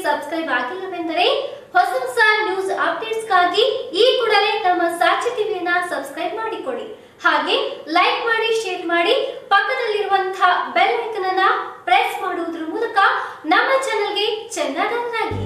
subscribe ಆಗಿಲ್ಲವೆಂದರೆ ಹೊಸ ಹೊಸ news ಅಪ್ಡೇಟ್ಸ್ಗಾಗಿ ಈ ಕೂಡಲೇ ನಮ್ಮ ಸಾಕ್ಷಿ ಟಿವಿಯನ್ನ ಸಬ್ಸ್ಕ್ರೈಬ್ ಮಾಡಿಕೊಳ್ಳಿ ಹಾಗೆ ಲೈಕ್ ಮಾಡಿ ಶೇರ್ ಮಾಡಿ ಪಕ್ಕದಲ್ಲಿರುವಂತಹ ಬೆಲ್ ಐಕನ್ ಅನ್ನ ಪ್ರೆಸ್ ಮಾಡುವುದರ ಮೂಲಕ ನಮ್ಮ ಚಾನೆಲ್ಗೆ ಚೆನ್ನಡನ್ನಾಗಿ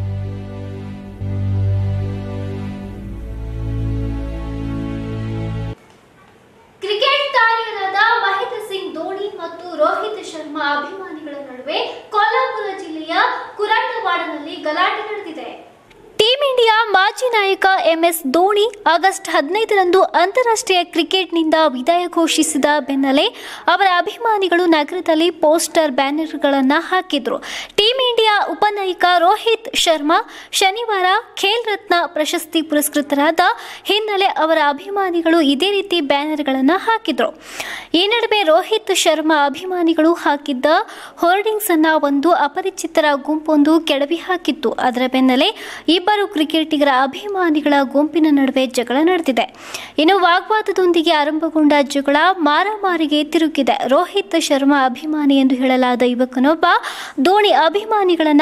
ಕ್ರಿಕೆಟ್ ತಾರೆಯರಾದ ಮಹೇಂದ್ರ ಸಿಂಗ್ ಧೋನಿ ಮತ್ತು ರೋಹಿತ್ ಶರ್ಮಾ ಅಭಿಮಾನಿಗಳ ನಡುವೆ ಕೊಲ್ಹಾಪುರ ಜಿಲ್ಲೆಯ ಕುರಂಡವಾಡನಲ್ಲಿ ಗಲಾಟೆ ನಡೆದಿದೆ ಟೀಂ ಇಂಡಿಯಾ ಮಾಜಿ ನಾಯಕ ಎಂಎಸ್ ಧೋನಿ ಆಗಸ್ಟ್ ಹದಿನೈದರಂದು ಅಂತಾರಾಷ್ಟ್ರೀಯ ಕ್ರಿಕೆಟ್ನಿಂದ ವಿದಾಯ ಘೋಷಿಸಿದ ಬೆನ್ನಲ್ಲೇ ಅವರ ಅಭಿಮಾನಿಗಳು ನಗರದಲ್ಲಿ ಪೋಸ್ಟರ್ ಬ್ಯಾನರ್ಗಳನ್ನು ಹಾಕಿದ್ರು ಟೀಂ ಇಂಡಿಯಾ ಉಪನಾಯಕ ರೋಹಿತ್ ಶರ್ಮಾ ಶನಿವಾರ ಖೇಲ್ ರತ್ನ ಪ್ರಶಸ್ತಿ ಪುರಸ್ಕೃತರಾದ ಹಿನ್ನೆಲೆ ಅವರ ಅಭಿಮಾನಿಗಳು ಇದೇ ರೀತಿ ಬ್ಯಾನರ್ಗಳನ್ನು ಹಾಕಿದ್ರು ಈ ನಡುವೆ ರೋಹಿತ್ ಶರ್ಮಾ ಅಭಿಮಾನಿಗಳು ಹಾಕಿದ್ದ ಹೋರ್ಡಿಂಗ್ಸ್ ಅನ್ನ ಒಂದು ಅಪರಿಚಿತರ ಗುಂಪೊಂದು ಕೆಡವಿ ಹಾಕಿತ್ತು ಅದರ ಬೆನ್ನಲ್ಲೇ ಇಬ್ಬರು ಕ್ರಿಕೆಟಿಗರ ಅಭಿಮಾನಿಗಳ ಗುಂಪಿನ ನಡುವೆ ಜಗಳ ನಡೆದಿದೆ ಇನ್ನು ವಾಗ್ವಾದದೊಂದಿಗೆ ಆರಂಭಗೊಂಡ ಜಗಳ ಮಾರಾಮಾರಿಗೆ ತಿರುಗಿದೆ ರೋಹಿತ್ ಶರ್ಮಾ ಅಭಿಮಾನಿ ಎಂದು ಹೇಳಲಾದ ಯುವಕನೊಬ್ಬ ಧೋನಿ ಅಭಿಮಾನಿಗಳನ್ನ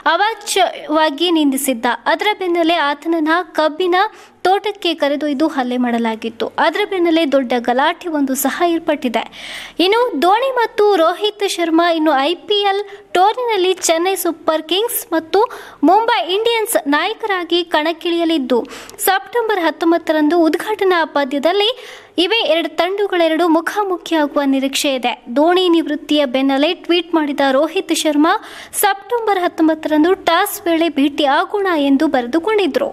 ಅವಾಚ್ಯವಾಗಿ ನಿಂದಿಸಿದ್ದ ಅದರ ಬೆನ್ನಲ್ಲೇ ಆತನನ್ನ ಕಬ್ಬಿನ ತೋಟಕ್ಕೆ ಕರೆದೊಯ್ದು ಹಲ್ಲೆ ಮಾಡಲಾಗಿತ್ತು ಅದರ ಬೆನ್ನಲ್ಲೇ ದೊಡ್ಡ ಗಲಾಟೆ ಒಂದು ಸಹ ಏರ್ಪಟ್ಟಿದೆ ಇನ್ನು ಧೋನಿ ಮತ್ತು ರೋಹಿತ್ ಶರ್ಮಾ ಇನ್ನು ಐ ಪಿ ಎಲ್ ಟೂರ್ನಿನಲ್ಲಿ ಚೆನ್ನೈ ಸೂಪರ್ ಕಿಂಗ್ಸ್ ಮತ್ತು ಮುಂಬೈ ಇಂಡಿಯನ್ಸ್ ನಾಯಕರಾಗಿ ಕಣಕ್ಕಿಳಿಯಲಿದ್ದು ಸೆಪ್ಟೆಂಬರ್ ಹತ್ತೊಂಬತ್ತರಂದು ಉದ್ಘಾಟನಾ ಪಂದ್ಯದಲ್ಲಿ ಇವೇ ಎರಡು ತಂಡಗಳೆರಡು ಮುಖಾಮುಖಿಯಾಗುವ ನಿರೀಕ್ಷೆ ಇದೆ ಧೋನಿ ನಿವೃತ್ತಿಯ ಬೆನ್ನಲ್ಲೇ ಟ್ವೀಟ್ ಮಾಡಿದ ರೋಹಿತ್ ಶರ್ಮಾ ಸೆಪ್ಟೆಂಬರ್ ಹತ್ತೊಂಬತ್ತರಂದು ಟಾಸ್ ವೇಳೆ ಭೇಟಿಯಾಗೋಣ ಎಂದು ಬರೆದುಕೊಂಡಿದ್ರು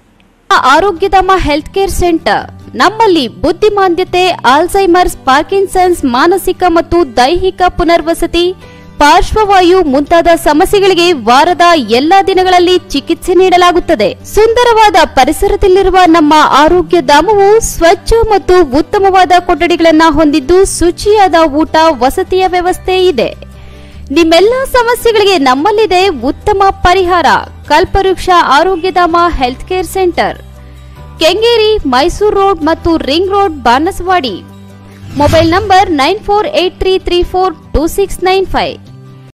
ಆರೋಗ್ಯಧಾಮ ಹೆಲ್ತ್ ಕೇರ್ ಸೆಂಟರ್ ನಮ್ಮಲ್ಲಿ ಬುದ್ಧಿಮಾಂದ್ಯತೆ ಆಲ್ಝೈಮರ್ಸ್ ಪಾರ್ಕಿನ್ಸನ್ಸ್ ಮಾನಸಿಕ ಮತ್ತು ದೈಹಿಕ ಪುನರ್ವಸತಿ ಪಾರ್ಶ್ವವಾಯು ಮುಂತಾದ ಸಮಸ್ಯೆಗಳಿಗೆ ವಾರದ ಎಲ್ಲಾ ದಿನಗಳಲ್ಲಿ ಚಿಕಿತ್ಸೆ ನೀಡಲಾಗುತ್ತದೆ ಸುಂದರವಾದ ಪರಿಸರದಲ್ಲಿರುವ ನಮ್ಮ ಆರೋಗ್ಯ ಧಾಮವು ಸ್ವಚ್ಛ ಮತ್ತು ಉತ್ತಮವಾದ ಕೊಠಡಿಗಳನ್ನ ಹೊಂದಿದ್ದು ಶುಚಿಯಾದ ಊಟ ವಸತಿಯ ವ್ಯವಸ್ಥೆ ಇದೆ ನಿಮ್ಮೆಲ್ಲ ಸಮಸ್ಯೆಗಳಿಗೆ ನಮ್ಮಲ್ಲಿದೆ ಉತ್ತಮ ಪರಿಹಾರ Kalpavriksha Arogyadhama health care centre Kengeri Mysuru road ಮತ್ತು ring road Banaswadi mobile number nine four eight three three four two six nine five